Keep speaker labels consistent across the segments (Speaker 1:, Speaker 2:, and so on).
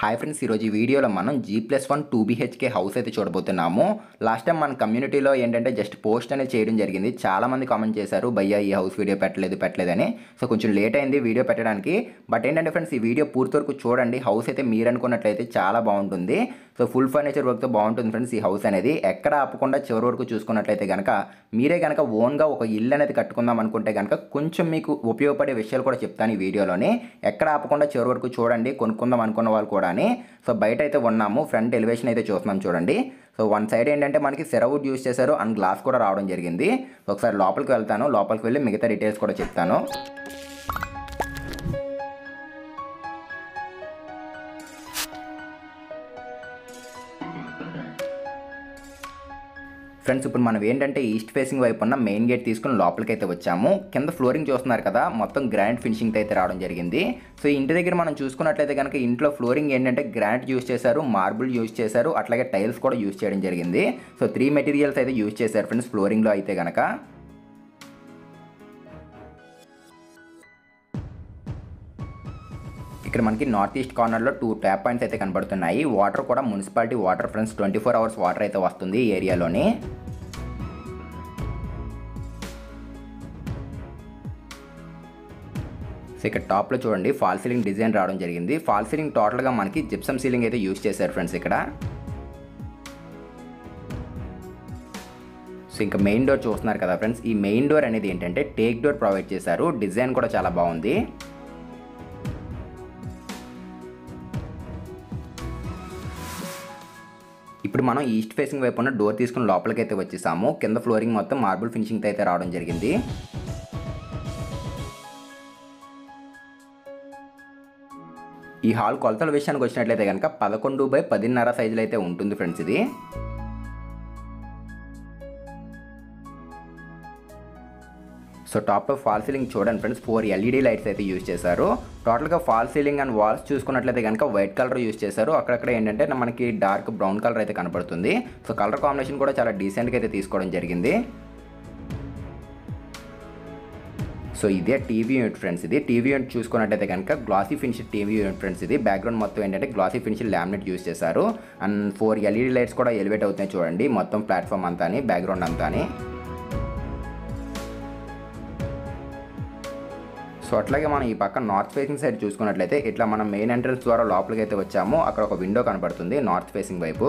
Speaker 1: hi friends ఈరోజు ఈ వీడియోలో మనం G plus one two BHK house అయితే చూడబోతున్నాము లాస్ట్ టైం మన కమ్యూనిటీలో ఏంటంటే జస్ట్ పోస్ట్ అనేది చేయడం జరిగింది చాలా మంది కామెంట్ చేశారు భయ్యా ఈ హౌస్ వీడియో పెట్టలేదు పెట్టలేదని సో కొంచెం లేట్ అయింది వీడియో పెట్టడానికి బట్ ఏంటంటే ఫ్రెండ్స్ ఈ వీడియో పూర్తి వరకు చూడండి హౌస్ అయితే మీరు అనుకున్నట్లయితే చాలా బాగుంటుంది సో ఫుల్ ఫర్నిచర్ వర్క్తో బాగుంటుంది ఫ్రెండ్స్ ఈ హౌస్ అనేది ఎక్కడ ఆపకుండా చివరి వరకు చూసుకున్నట్లయితే కనుక మీరే కనుక ఓన్గా ఒక ఇల్లు అనేది కట్టుకుందాం అనుకుంటే కనుక కొంచెం మీకు ఉపయోగపడే విషయాలు కూడా చెప్తాను ఈ వీడియోలోని ఎక్కడ ఆపకుండా చివరి వరకు చూడండి కొనుక్కుందాం అనుకున్న వాళ్ళు కూడా సో బయట అయితే ఉన్నాము ఫ్రంట్ ఎలివేషన్ అయితే చూస్తున్నాం చూడండి సో వన్ సైడ్ ఏంటంటే మనకి సెరవుడ్ యూస్ చేశారు అండ్ గ్లాస్ కూడా రావడం జరిగింది ఒకసారి లోపలికి వెళ్తాను లోపలికి వెళ్ళి మిగతా డీటెయిల్స్ కూడా చెప్తాను ఫ్రెండ్స్ ఇప్పుడు మనం ఏంటంటే ఈస్ట్ ఫేసింగ్ వైపు ఉన్న మెయిన్ గేట్ తీసుకుని లోపలికి అయితే వచ్చాము కింద ఫ్లోరింగ్ చూస్తున్నారు కదా మొత్తం గ్రాండ్ ఫినిషింగ్ అయితే రావడం జరిగింది సో ఇంటి దగ్గర మనం చూసుకున్నట్లయితే కనుక ఇంట్లో ఫ్లోరింగ్ ఏంటంటే గ్రాండ్ యూస్ చేశారు మార్బుల్ యూస్ చేశారు అట్లాగే టైల్స్ కూడా యూస్ చేయడం జరిగింది సో త్రీ మెటీరియల్స్ అయితే యూస్ చేశారు ఫ్రెండ్స్ ఫ్లోరింగ్లో అయితే కనుక ఇక్కడ మనకి నార్త్ ఈస్ట్ కార్నర్లో టూ ట్యాప్ పాయింట్స్ అయితే కనబడుతున్నాయి వాటర్ కూడా municipality water friends twenty four hours water అయితే వస్తుంది ఈ ఏరియాలోని సో ఇక్కడ టాప్లో చూడండి ఫాల్ సీలింగ్ డిజైన్ రావడం జరిగింది ఫాల్ సీలింగ్ టోటల్గా మనకి జిప్సమ్ సీలింగ్ అయితే యూస్ చేశారు ఫ్రెండ్స్ ఇక్కడ సో ఇంకా మెయిన్ డోర్ చూస్తున్నారు కదా ఫ్రెండ్స్ ఈ మెయిన్ డోర్ అనేది ఏంటంటే టేక్ డోర్ ప్రొవైడ్ చేశారు డిజైన్ కూడా చాలా బాగుంది ఇప్పుడు మనం ఈస్ట్ ఫేసింగ్ వైపు ఉన్న డోర్ తీసుకుని లోపలికి అయితే వచ్చేసాము కింద ఫ్లోరింగ్ మొత్తం మార్బుల్ ఫినిషింగ్ అయితే రావడం జరిగింది ఈ హాల్ కొలతల విషయానికి వచ్చినట్లయితే కనుక పదకొండు బై పదిన్నర సైజులో అయితే ఉంటుంది ఫ్రెండ్స్ ఇది సో టాప్లో ఫాల్ సీలింగ్ చూడండి ఫ్రెండ్స్ ఫోర్ ఎల్ఈడి లైట్స్ అయితే యూజ్ చేశారు టోటల్గా ఫాల్ సీలింగ్ అండ్ వాల్స్ చూసుకున్నట్లయితే కనుక వైట్ కలర్ యూజ్ చేశారు అక్కడక్కడ ఏంటంటే మనకి డార్క్ బ్రౌన్ కలర్ అయితే కనపడుతుంది సో కలర్ కాంబినేషన్ కూడా చాలా డీసెంట్గా అయితే తీసుకోవడం జరిగింది సో ఇదే టీవీ యూనిట్ ఫ్రెండ్స్ ఇది టీవీ యూనిట్ చూసుకున్నట్టయితే కనుక glossy finish TV unit friends ఇది బ్యాక్గ్రౌండ్ మొత్తం ఏంటంటే గ్లాసీ ఫినిష్ లామినేట్ యూస్ చేశారు అండ్ ఫోర్ ఎల్ఈడి లైట్స్ కూడా ఎలివేట్ అవుతున్నాయి చూడండి మొత్తం ప్లాట్ఫామ్ అంతా బ్యాక్గ్రౌండ్ అంతా సో అట్లాగే మనం ఈ పక్క నార్త్ ఫేసింగ్ సైడ్ చూసుకున్నట్లయితే ఇట్లా మనం మెయిన్ ఎంట్రన్స్ ద్వారా లోపలికి అయితే వచ్చాము అక్కడ ఒక విండో కనబడుతుంది నార్త్ ఫేసింగ్ వైపు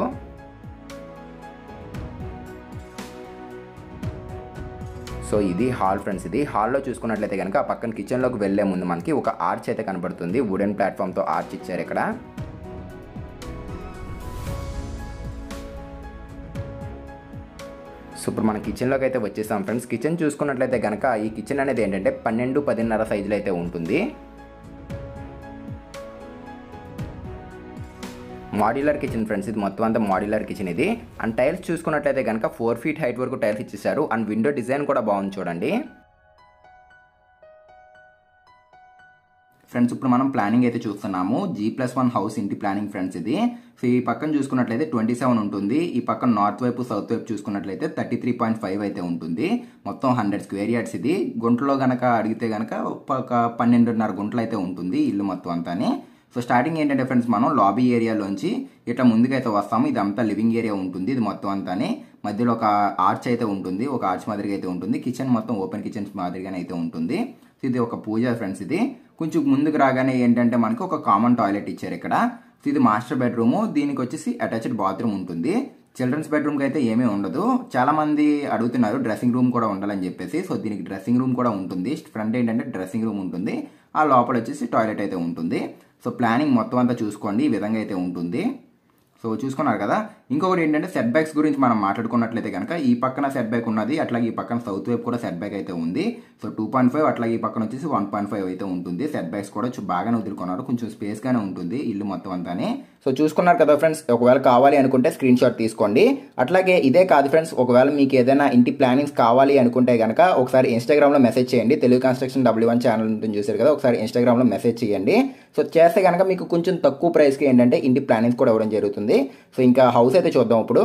Speaker 1: సో ఇది హాల్ ఫ్రెండ్స్ ఇది హాల్లో చూసుకున్నట్లయితే కనుక ఆ పక్కన కిచెన్లోకి వెళ్ళే ముందు మనకి ఒక ఆర్చ్ అయితే కనబడుతుంది వుడెన్ ప్లాట్ఫామ్తో ఆర్చ్ ఇచ్చారు ఇక్కడ సో ఇప్పుడు మన కిచెన్లోకి అయితే వచ్చేసాం ఫ్రెండ్స్ కిచెన్ చూసుకున్నట్లయితే కనుక ఈ కిచెన్ అనేది ఏంటంటే పన్నెండు పదిన్నర సైజులో అయితే ఉంటుంది మాడ్యులర్ కిచెన్ ఫ్రెండ్స్ ఇది మొత్తం అంతా మాడ్యులర్ కిచెన్ ఇది అండ్ టైల్స్ చూసుకున్నట్లయితే కనుక ఫోర్ ఫీట్ హైట్ వరకు టైల్స్ ఇచ్చేసారు అండ్ విండో డిజైన్ కూడా బాగుంది చూడండి ఫ్రెండ్స్ ఇప్పుడు మనం ప్లానింగ్ అయితే చూస్తున్నాము జీ ప్లస్ వన్ హౌస్ ఇంటి ప్లానింగ్ ఫ్రెండ్స్ ఇది సో ఈ పక్కన చూసుకున్నట్లయితే ట్వంటీ సెవెన్ ఉంటుంది ఈ పక్కన నార్త్ వైపు సౌత్ వైపు చూసుకున్నట్లయితే థర్టీ త్రీ పాయింట్ ఫైవ్ అయితే ఉంటుంది మొత్తం హండ్రెడ్ స్క్వేర్ యార్డ్స్ ఇది గుంటలో గనక అడిగితే గనక ఒక పన్నెండున్నర గుంటలు అయితే ఉంటుంది ఇల్లు మొత్తం అంతానే సో స్టార్టింగ్ ఏంటంటే ఫ్రెండ్స్ మనం లాబీ ఏరియాలోంచి ఇట్లా ముందుకైతే వస్తాము ఇదంతా లివింగ్ ఏరియా ఉంటుంది ఇది మొత్తం అంతానే మధ్యలో ఒక ఆర్చ్ అయితే ఉంటుంది ఒక ఆర్చ్ మాదిరిగా అయితే ఉంటుంది కిచెన్ మొత్తం ఓపెన్ కిచెన్స్ మాదిరిగానే అయితే ఉంటుంది సో ఇది ఒక పూజ ఫ్రెండ్స్ ఇది కొంచెం ముందుకు రాగానే ఏంటంటే మనకి ఒక కామన్ టాయిలెట్ ఇచ్చారు ఇక్కడ సో ఇది మాస్టర్ బెడ్రూమ్ దీనికి వచ్చేసి అటాచ్డ్ బాత్రూమ్ ఉంటుంది చిల్డ్రన్స్ బెడ్రూమ్కి అయితే ఏమీ ఉండదు చాలా మంది అడుగుతున్నారు డ్రెస్సింగ్ రూమ్ కూడా ఉండాలని చెప్పేసి సో దీనికి డ్రెస్సింగ్ రూమ్ కూడా ఉంటుంది ఫ్రంట్ ఏంటంటే డ్రెస్సింగ్ రూమ్ ఉంటుంది ఆ లోపల వచ్చేసి టాయిలెట్ అయితే ఉంటుంది సో ప్లానింగ్ మొత్తం అంతా చూసుకోండి ఈ విధంగా అయితే ఉంటుంది సో చూసుకున్నారు కదా ఇంకొకటి ఏంటంటే సెట్ బ్యాక్స్ గురించి మనం మాట్లాడుకున్నట్లయితే కనుక ఈ పక్కన సెట్ బ్యాక్ ఉన్నది అట్లాగే ఈ పక్కన సౌత్ వైపు కూడా సెట్ బ్యాక్ అయితే ఉంది సో టూ పాయింట్ ఫైవ్ అట్లాగే ఈ పక్కన వచ్చేసి వన్ పాయింట్ ఫైవ్ అయితే ఉంటుంది సెట్ బ్యాక్స్ కూడా బాగానే వదులుకున్నారు కొంచెం స్పేస్గానే ఉంటుంది ఇల్లు మొత్తం అంతానే సో చూసుకున్నారు కదా ఫ్రెండ్స్ ఒకవేళ కావాలి అనుకుంటే స్క్రీన్ షాట్ తీసుకోండి అట్లాగే ఇదే కాదు ఫ్రెండ్స్ ఒకవేళ మీకు ఏదైనా ఇంటి ప్లానింగ్స్ కావాలి అనుకుంటే కనుక ఒకసారి ఇన్స్టాగ్రామ్లో మెసేజ్ చేయండి Telugu construction W one channel ఉంటుంది చూసారు కదా ఒకసారి ఇన్స్టాగ్రామ్లో మెసేజ్ చేయండి సో చేస్తే కనుక మీకు కొంచెం తక్కువ ప్రైస్కి ఏంటంటే ఇంటి ప్లానింగ్స్ కూడా ఇవ్వడం జరుగుతుంది సో ఇంకా హౌస్ అయితే చూద్దాం ఇప్పుడు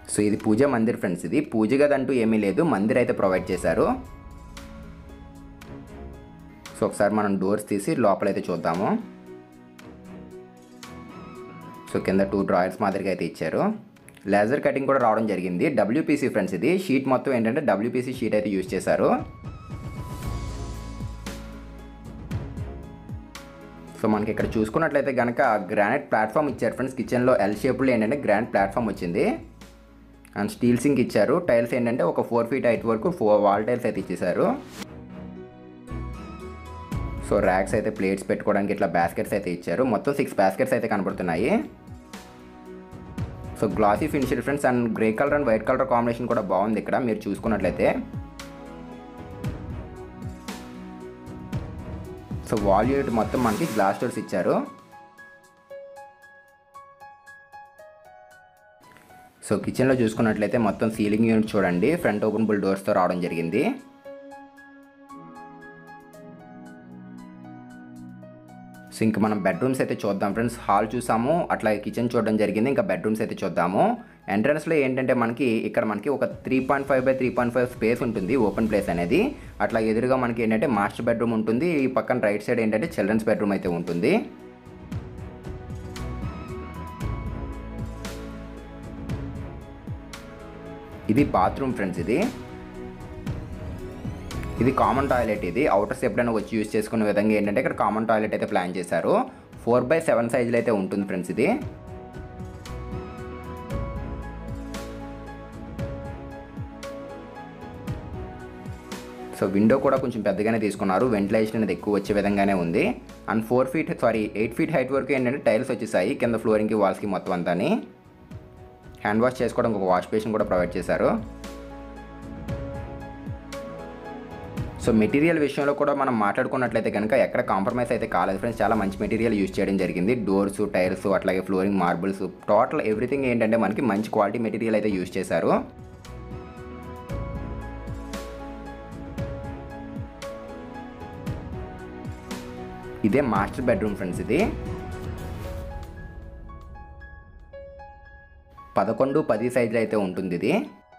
Speaker 1: సో ఇది పూజ మందిర్ ఫ్రెండ్స్ ఇది పూజ గది అంటూ ఏమీ లేదు మందిర్ అయితే ప్రొవైడ్ చేశారు సో ఒకసారి మనం డోర్స్ తీసి లోపలైతే చూద్దాము సో కింద టూ డ్రాయర్స్ మాదిరిగా అయితే ఇచ్చారు లేజర్ కటింగ్ కూడా రావడం జరిగింది డబ్ల్యూపీసీ ఫ్రెండ్స్ ఇది షీట్ మొత్తం ఏంటంటే డబ్ల్యూపీసీ షీట్ అయితే యూజ్ చేశారు సో మనకి ఇక్కడ చూసుకున్నట్లయితే కనుక గ్రానైట్ ప్లాట్ఫామ్ ఇచ్చారు ఫ్రెండ్స్ కిచెన్లో ఎల్ షేప్లో ఏంటంటే గ్రానైట్ ప్లాట్ఫామ్ వచ్చింది అండ్ స్టీల్ సింక్ ఇచ్చారు టైల్స్ ఏంటంటే ఒక ఫోర్ ఫీట్ హైట్ వరకు ఫోర్ వాల్ టైల్స్ అయితే ఇచ్చేసారు సో ర్యాక్స్ అయితే ప్లేట్స్ పెట్టుకోవడానికి ఇట్లా బాస్కెట్స్ అయితే ఇచ్చారు మొత్తం సిక్స్ బాస్కెట్స్ అయితే కనబడుతున్నాయి సో గ్లాసీ ఫినిషియల్ friends and grey colour and white colour combination కూడా బాగుంది ఇక్కడ మీరు చూసుకున్నట్లయితే సో వాల్ యూనిట్ మొత్తం మనకి గ్లాస్ డోర్స్ ఇచ్చారు సో కిచెన్లో చూసుకున్నట్లయితే మొత్తం సీలింగ్ యూనిట్ చూడండి ఫ్రంట్ ఓపెనబుల్ డోర్స్తో రావడం జరిగింది సో ఇంకా మనం బెడ్రూమ్స్ అయితే చూద్దాం ఫ్రెండ్స్ హాల్ చూసాము అట్లా కిచెన్ చూడడం జరిగింది ఇంకా బెడ్రూమ్స్ అయితే చూద్దాము ఎంట్రన్స్లో ఏంటంటే మనకి ఇక్కడ మనకి ఒక three point five by three point five space ఉంటుంది ఓపెన్ ప్లేస్ అనేది అట్లా ఎదురుగా మనకి ఏంటంటే మాస్టర్ బెడ్రూమ్ ఉంటుంది ఈ పక్కన రైట్ సైడ్ ఏంటంటే చిల్డ్రన్స్ బెడ్రూమ్ అయితే ఉంటుంది ఇది బాత్రూమ్ ఫ్రెండ్స్ ఇది ఇది కామన్ టాయిలెట్ ఇది అవుటర్స్ ఎప్పుడైనా వచ్చి యూజ్ చేసుకునే విధంగా ఏంటంటే ఇక్కడ కామన్ టాయిలెట్ అయితే ప్లాన్ చేశారు ఫోర్ బై సెవెన్ సైజులో అయితే ఉంటుంది ఫ్రెండ్స్ ఇది సో విండో కూడా కొంచెం పెద్దగానే తీసుకున్నారు వెంటిలేషన్ అనేది ఎక్కువ వచ్చే విధంగానే ఉంది and four feet sorry eight feet height వరకు ఏంటంటే టైల్స్ వచ్చేసాయి కింద ఫ్లోరింగ్కి వాల్స్కి మొత్తం అంతాని హ్యాండ్ వాష్ చేసుకోవడానికి ఒక వాష్ బేసిన్ కూడా ప్రొవైడ్ చేశారు సో మెటీరియల్ విషయంలో కూడా మనం మాట్లాడుకున్నట్లయితే కనుక ఎక్కడ కాంప్రమైజ్ అయితే కాలేదు ఫ్రెండ్స్ చాలా మంచి మెటీరియల్ యూజ్ చేయడం జరిగింది డోర్స్ టైర్స్ అట్లాగే ఫ్లోరింగ్ మార్బుల్స్ టోటల్ ఎవ్రీథింగ్ ఏంటంటే మనకి మంచి క్వాలిటీ మెటీరియల్ అయితే యూజ్ చేశారు ఇదే మాస్టర్ బెడ్రూమ్ ఫ్రెండ్స్ ఇది పదకొండు పది సైజులో అయితే ఉంటుంది ఇది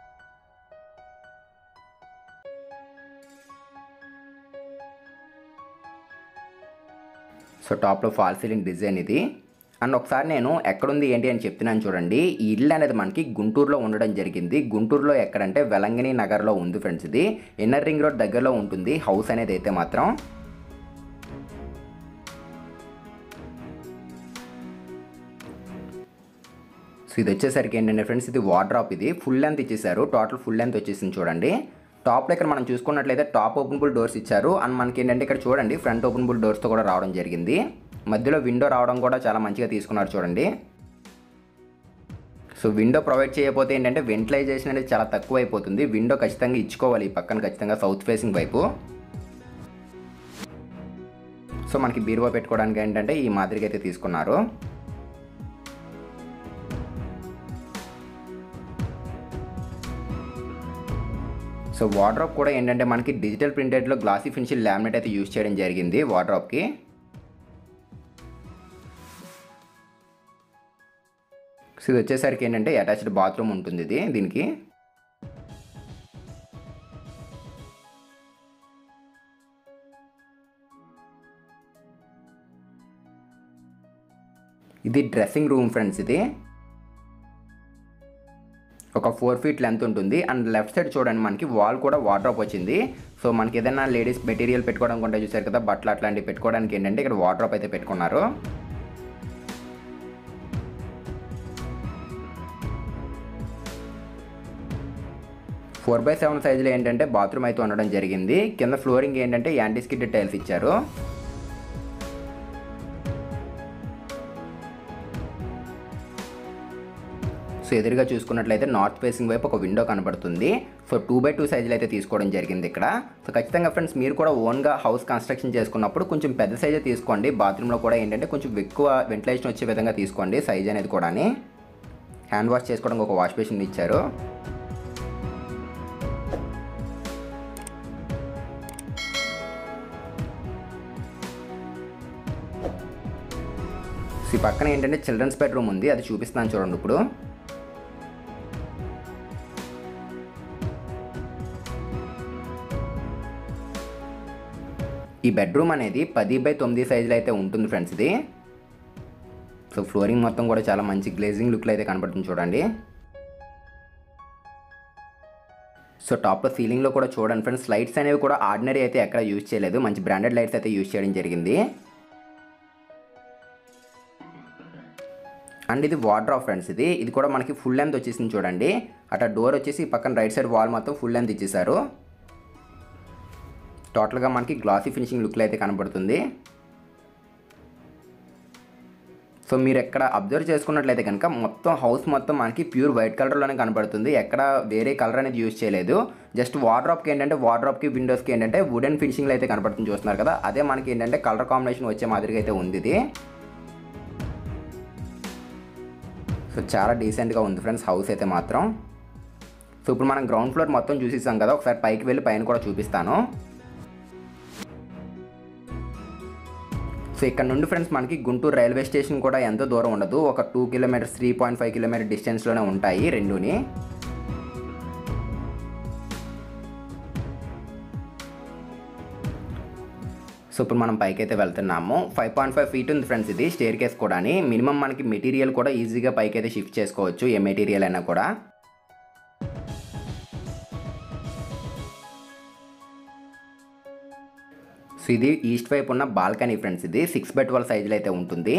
Speaker 1: సో టాప్లో ఫాల్ సీలింగ్ డిజైన్ ఇది అండ్ ఒకసారి నేను ఎక్కడుంది ఏంటి అని చెప్తున్నాను చూడండి ఈ ఇల్లు అనేది మనకి గుంటూరులో ఉండడం జరిగింది గుంటూరులో ఎక్కడంటే వెలంగిని నగర్లో ఉంది ఫ్రెండ్స్ ఇది ఇన్నర్ రింగ్ రోడ్ దగ్గరలో ఉంటుంది హౌస్ అనేది అయితే మాత్రం సో ఇది వచ్చేసరికి ఏంటంటే ఫ్రెండ్స్ ఇది వార్డ్రాప్ ఇది ఫుల్ లెంత్ ఇచ్చేసారు టోటల్ ఫుల్ లెంత్ వచ్చేసింది చూడండి టాప్లో ఇక్కడ మనం చూసుకున్నట్లయితే టాప్ ఓపెనబుల్ డోర్స్ ఇచ్చారు అండ్ మనకి ఏంటంటే ఇక్కడ చూడండి ఫ్రంట్ ఓపెనబుల్ డోర్స్తో కూడా రావడం జరిగింది మధ్యలో విండో రావడం కూడా చాలా మంచిగా తీసుకున్నారు చూడండి సో విండో ప్రొవైడ్ చేయకపోతే ఏంటంటే వెంటిలైజేషన్ అనేది చాలా తక్కువ అయిపోతుంది విండో ఖచ్చితంగా ఇచ్చుకోవాలి ఈ పక్కన ఖచ్చితంగా సౌత్ ఫేసింగ్ వైపు సో మనకి బీరువా పెట్టుకోవడానికి ఏంటంటే ఈ మాదిరిగా అయితే తీసుకున్నారు సో వార్డ్రాప్ కూడా ఏంటంటే మనకి డిజిటల్ ప్రింటెడ్లో గ్లాసీ ఫినిషిల్ లామినేట్ అయితే యూజ్ చేయడం జరిగింది వార్డ్రాప్కి సో ఇది వచ్చేసరికి ఏంటంటే అటాచ్డ్ బాత్రూమ్ ఉంటుంది ఇది దీనికి ఇది డ్రెస్సింగ్ రూమ్ ఫ్రెండ్స్ ఇది ఒక ఫోర్ ఫీట్ లెంత్ ఉంటుంది అండ్ లెఫ్ట్ సైడ్ చూడండి మనకి వాల్ కూడా వార్డ్రాప్ వచ్చింది సో మనకి ఏదైనా లేడీస్ మెటీరియల్ పెట్టుకోవడానికి ఉంటే చూసారు కదా బట్టలు అట్లాంటివి పెట్టుకోవడానికి ఏంటంటే ఇక్కడ వార్డ్రాప్ అయితే పెట్టుకున్నారు ఫోర్ బై సెవెన్ సైజులో ఏంటంటే బాత్రూమ్ అయితే ఉండడం జరిగింది కింద ఫ్లోరింగ్ ఏంటంటే యాంటీ స్కిడ్ టైల్స్ ఇచ్చారు సో ఎదురుగా చూసుకున్నట్లయితే నార్త్ ఫేసింగ్ వైపు ఒక విండో కనబడుతుంది సో టూ బై టూ సైజులు అయితే తీసుకోవడం జరిగింది ఇక్కడ సో ఖచ్చితంగా ఫ్రెండ్స్ మీరు కూడా ఓన్గా హౌస్ కన్స్ట్రక్షన్ చేసుకున్నప్పుడు కొంచెం పెద్ద సైజే తీసుకోండి బాత్రూంలో కూడా ఏంటంటే కొంచెం ఎక్కువ వెంటిలేషన్ వచ్చే విధంగా తీసుకోండి సైజ్ అనేది కూడా హ్యాండ్ వాష్ చేసుకోవడానికి ఒక వాష్ బేసిన్ ఇచ్చారు సో ఈ పక్కన ఏంటంటే చిల్డ్రన్స్ బెడ్రూమ్ ఉంది అది చూపిస్తాను చూడండి ఇప్పుడు ఈ బెడ్రూమ్ అనేది పది బై తొమ్మిది సైజులో అయితే ఉంటుంది ఫ్రెండ్స్ ఇది సో ఫ్లోరింగ్ మొత్తం కూడా చాలా మంచి గ్లేజింగ్ లుక్లో అయితే కనబడుతుంది చూడండి సో టాప్లో సీలింగ్లో కూడా చూడండి ఫ్రెండ్స్ లైట్స్ అనేవి కూడా ఆర్డినరీ అయితే ఎక్కడ యూజ్ చేయలేదు మంచి బ్రాండెడ్ లైట్స్ అయితే యూజ్ చేయడం జరిగింది అండ్ ఇది వాటర్ ఆఫ్ ఫ్రెండ్స్ ఇది ఇది కూడా మనకి ఫుల్ లెంత్ వచ్చేసింది చూడండి అట్లా డోర్ వచ్చేసి పక్కన రైట్ సైడ్ వాల్ మొత్తం ఫుల్ లెంత్ ఇచ్చేసారు టోటల్గా మనకి గ్లాసీ ఫినిషింగ్ లుక్లో అయితే కనబడుతుంది సో మీరు ఎక్కడ అబ్జర్వ్ చేసుకున్నట్లయితే కనుక మొత్తం హౌస్ మొత్తం మనకి ప్యూర్ వైట్ కలర్లోనే కనబడుతుంది ఎక్కడ వేరే కలర్ అనేది యూజ్ చేయలేదు జస్ట్ వార్డ్రాప్కి ఏంటంటే వార్డ్రాప్కి విండోస్కి ఏంటంటే వుడెన్ ఫినిషింగ్లో అయితే కనబడుతుంది చూస్తున్నారు కదా అదే మనకి ఏంటంటే కలర్ కాంబినేషన్ వచ్చే మాదిరిగా అయితే ఉంది ఇది సో చాలా డీసెంట్గా ఉంది ఫ్రెండ్స్ హౌస్ అయితే మాత్రం సో ఇప్పుడు మనం గ్రౌండ్ ఫ్లోర్ మొత్తం చూసేసాం కదా ఒకసారి పైకి వెళ్ళి పైన కూడా చూపిస్తాను సో ఇక్కడ నుండి ఫ్రెండ్స్ మనకి గుంటూరు రైల్వే స్టేషన్ కూడా ఎంతో దూరం ఉండదు ఒక two kilometres three point five kilometre డిస్టెన్స్లోనే ఉంటాయి రెండుని సో ఇప్పుడు మనం పైకి అయితే వెళ్తున్నాము ఫైవ్ పాయింట్ ఫైవ్ ఫీట్ ఉంది ఫ్రెండ్స్ ఇది స్టేర్ కేస్ కూడా మినిమం మనకి మెటీరియల్ కూడా ఈజీగా పైకి అయితే షిఫ్ట్ చేసుకోవచ్చు ఏ మెటీరియల్ అయినా కూడా సో ఇది ఈస్ట్ వైపు ఉన్న బాల్కనీ ఫ్రెండ్స్ ఇది సిక్స్ బై ట్వెల్వ్ సైజులో అయితే ఉంటుంది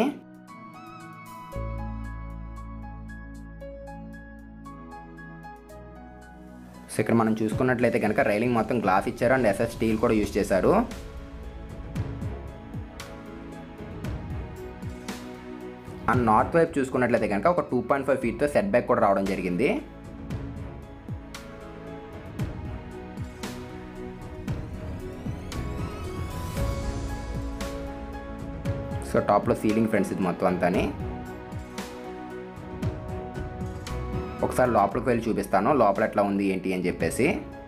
Speaker 1: సో ఇక్కడ మనం చూసుకున్నట్లయితే కనుక రైలింగ్ మొత్తం గ్లాస్ ఇచ్చారు అండ్ ఎస్ఎస్ స్టీల్ కూడా యూజ్ చేశారు అండ్ నార్త్ వైపు చూసుకున్నట్లయితే కనుక ఒక టూ పాయింట్ ఫైవ్ ఫీట్తో సెట్ బ్యాక్ కూడా రావడం జరిగింది సో టాప్లో సీలింగ్ ఫ్రెండ్స్ ఇది మొత్తం అంతాని ఒకసారి లోపలికి వెళ్ళి చూపిస్తాను లోపల ఎట్లా ఉంది ఏంటి అని చెప్పేసి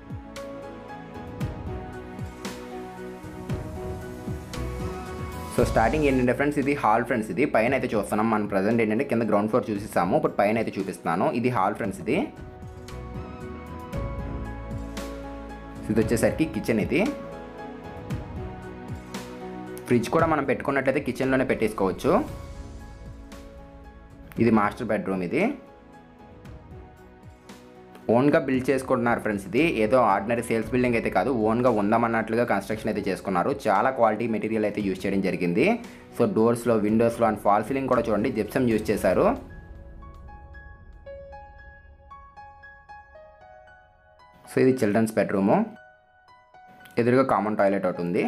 Speaker 1: సో స్టార్టింగ్ ఏంటంటే ఫ్రెండ్స్ ఇది హాల్ ఫ్రెండ్స్ ఇది పైన అయితే చూస్తున్నాం మనం ప్రజెంట్ ఏంటంటే కింద గ్రౌండ్ ఫ్లోర్ చూసిస్తాము ఇప్పుడు పైన అయితే చూపిస్తున్నాను ఇది హాల్ ఫ్రెండ్స్ ఇది ఇది వచ్చేసరికి కిచెన్ ఇది ఫ్రిడ్జ్ కూడా మనం పెట్టుకున్నట్లయితే కిచెన్లోనే పెట్టేసుకోవచ్చు ఇది మాస్టర్ బెడ్రూమ్ ఇది ఓన్గా బిల్డ్ చేసుకుంటున్నారు ఫ్రెండ్స్ ఇది ఏదో ఆర్డినరీ సేల్స్ బిల్డింగ్ అయితే కాదు ఓన్గా ఉందామన్నట్లుగా కన్స్ట్రక్షన్ అయితే చేసుకున్నారు చాలా క్వాలిటీ మెటీరియల్ అయితే యూజ్ చేయడం జరిగింది సో డోర్స్లో విండోస్లో అండ్ ఫాల్ సీలింగ్ కూడా చూడండి జిప్సమ్ యూజ్ చేశారు సో ఇది చిల్డ్రన్స్ బెడ్రూము ఎదురుగా కామన్ టాయిలెట్ ఒకటి ఉంది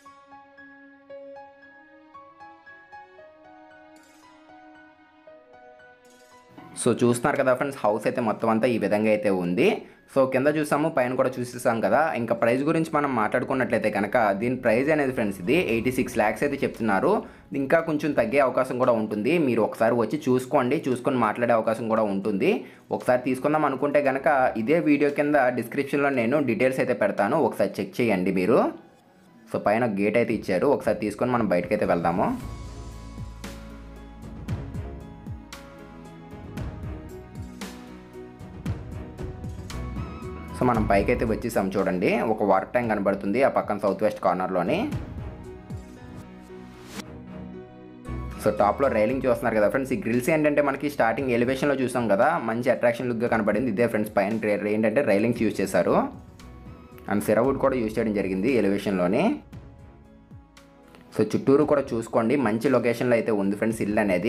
Speaker 1: సో చూస్తున్నారు కదా ఫ్రెండ్స్ హౌస్ అయితే మొత్తం అంతా ఈ విధంగా అయితే ఉంది సో కింద చూసాము పైన కూడా చూసేసాం కదా ఇంకా ప్రైస్ గురించి మనం మాట్లాడుకున్నట్లయితే కనుక దీని ప్రైస్ అనేది ఫ్రెండ్స్ ఇది ఎయిటీ సిక్స్ ల్యాక్స్ అయితే చెప్తున్నారు ఇంకా కొంచెం తగ్గే అవకాశం కూడా ఉంటుంది మీరు ఒకసారి వచ్చి చూసుకోండి చూసుకొని మాట్లాడే అవకాశం కూడా ఉంటుంది ఒకసారి తీసుకుందాం అనుకుంటే కనుక ఇదే వీడియో కింద డిస్క్రిప్షన్లో నేను డీటెయిల్స్ అయితే పెడతాను ఒకసారి చెక్ చేయండి మీరు సో పైన గేట్ అయితే ఇచ్చారు ఒకసారి తీసుకొని మనం బయటకైతే వెళ్దాము సో మనం పైకి అయితే వచ్చేసాం చూడండి ఒక వాటర్ ట్యాంక్ కనబడుతుంది ఆ పక్కన సౌత్ వెస్ట్ కార్నర్లోని సో టాప్లో రైలింగ్ చూస్తున్నారు కదా ఫ్రెండ్స్ ఈ గ్రిల్స్ ఏంటంటే మనకి స్టార్టింగ్ ఎలివేషన్లో చూసాం కదా మంచి అట్రాక్షన్ లుక్గా కనబడింది ఇదే ఫ్రెండ్స్ పైన రే- ఏంటంటే రైలింగ్స్ యూజ్ చేశారు అండ్ సిరవుడ్ కూడా యూజ్ చేయడం జరిగింది ఎలివేషన్లోని సో చుట్టూరు కూడా చూసుకోండి మంచి లొకేషన్లో అయితే ఉంది ఫ్రెండ్స్ ఇల్లు అనేది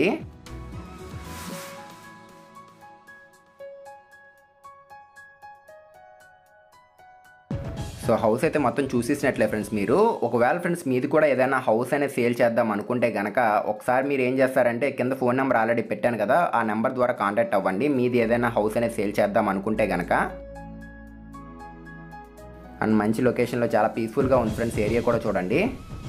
Speaker 1: సో హౌస్ అయితే మొత్తం చూసేసినట్లే ఫ్రెండ్స్ మీరు ఒకవేళ ఫ్రెండ్స్ మీది కూడా ఏదైనా హౌస్ అనేది సేల్ చేద్దాం అనుకుంటే కనుక ఒకసారి మీరు ఏం చేస్తారంటే కింద ఫోన్ నెంబర్ ఆల్రెడీ పెట్టాను కదా ఆ నెంబర్ ద్వారా కాంటాక్ట్ అవ్వండి మీది ఏదైనా హౌస్ అనేది సేల్ చేద్దాం అనుకుంటే కనుక అండ్ మంచి లొకేషన్లో చాలా పీస్ఫుల్గా ఉంది ఫ్రెండ్స్ ఏరియా కూడా చూడండి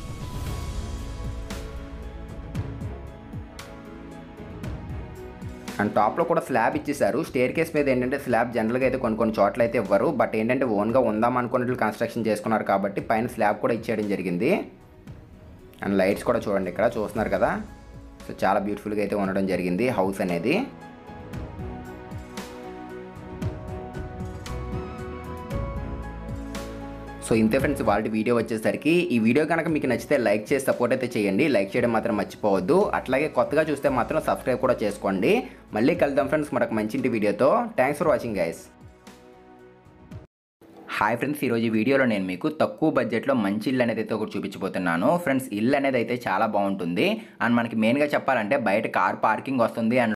Speaker 1: అండ్ టాప్లో కూడా స్లాబ్ ఇచ్చేసారు స్టేర్ కేస్ మీద ఏంటంటే స్లాబ్ జనరల్గా అయితే కొన్ని కొన్ని చోట్ల అయితే ఇవ్వరు బట్ ఏంటంటే ఓన్గా ఉందాం అనుకున్నట్లు కన్స్ట్రక్షన్ చేసుకున్నారు కాబట్టి పైన స్లాబ్ కూడా ఇచ్చేయడం జరిగింది అండ్ లైట్స్ కూడా చూడండి ఇక్కడ చూస్తున్నారు కదా సో చాలా బ్యూటిఫుల్గా అయితే ఉండడం జరిగింది హౌస్ అనేది సో ఇంతే ఫ్రెండ్స్ వాళ్ళ వీడియో వచ్చేసరికి ఈ వీడియో కనుక మీకు నచ్చితే లైక్ చేసి సపోర్ట్ అయితే చేయండి లైక్ చేయడం మాత్రం మర్చిపోవద్దు అట్లాగే కొత్తగా చూస్తే మాత్రం సబ్స్క్రైబ్ కూడా చేసుకోండి మళ్ళీ కలుద్దాం ఫ్రెండ్స్ మరొక మంచి వీడియోతో thanks for watching guys hi friends ఈరోజు ఈ వీడియోలో నేను మీకు తక్కువ బడ్జెట్లో మంచి ఇల్లు అనేది అయితే ఒకటి చూపించబోతున్నాను ఫ్రెండ్స్ ఇల్లు అనేది అయితే చాలా బాగుంటుంది అండ్ మనకి మెయిన్గా చెప్పాలంటే బయట కార్ పార్కింగ్ వస్తుంది అండ్